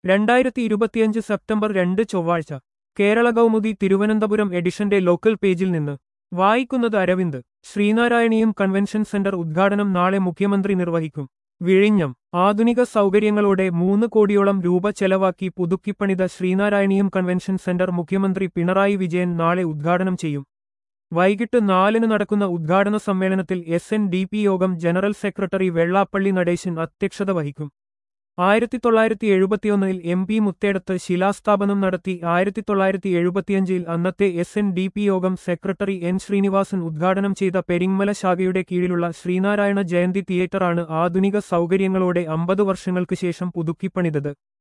രണ്ടായിരത്തി ഇരുപത്തിയഞ്ച് സെപ്റ്റംബർ രണ്ട് ചൊവ്വാഴ്ച കേരള കൗമുദി തിരുവനന്തപുരം എഡിഷന്റെ ലോക്കൽ പേജിൽ നിന്ന് വായിക്കുന്നത് അരവിന്ദ് ശ്രീനാരായണീയം കൺവെൻഷൻ സെന്റർ ഉദ്ഘാടനം നാളെ മുഖ്യമന്ത്രി നിർവഹിക്കും വിഴിഞ്ഞം ആധുനിക സൗകര്യങ്ങളോടെ മൂന്ന് കോടിയോളം രൂപ ചെലവാക്കി പുതുക്കിപ്പണിത ശ്രീനാരായണീയം കൺവെൻഷൻ സെന്റർ മുഖ്യമന്ത്രി പിണറായി വിജയൻ നാളെ ഉദ്ഘാടനം ചെയ്യും വൈകിട്ട് നാലിന് നടക്കുന്ന ഉദ്ഘാടന സമ്മേളനത്തിൽ എസ് എൻ ഡി പി യോഗം ജനറൽ സെക്രട്ടറി വെള്ളാപ്പള്ളി നടേശൻ അധ്യക്ഷത വഹിക്കും ആയിരത്തി തൊള്ളായിരത്തി എഴുപത്തിയൊന്നിൽ എം പി മുത്തേടത്ത് ശിലാസ്ഥാപനം നടത്തി ആയിരത്തി തൊള്ളായിരത്തി എഴുപത്തിയഞ്ചിൽ അന്നത്തെ എസ് എൻ ഡി പി യോഗം സെക്രട്ടറി എൻ ശ്രീനിവാസൻ ഉദ്ഘാടനം ചെയ്ത പെരിങ്ങമല ശാഖയുടെ കീഴിലുള്ള ശ്രീനാരായണ ജയന്തി തിയേറ്ററാണ് ആധുനിക സൗകര്യങ്ങളോടെ അമ്പത് വർഷങ്ങൾക്ക് ശേഷം പുതുക്കിപ്പണിതത്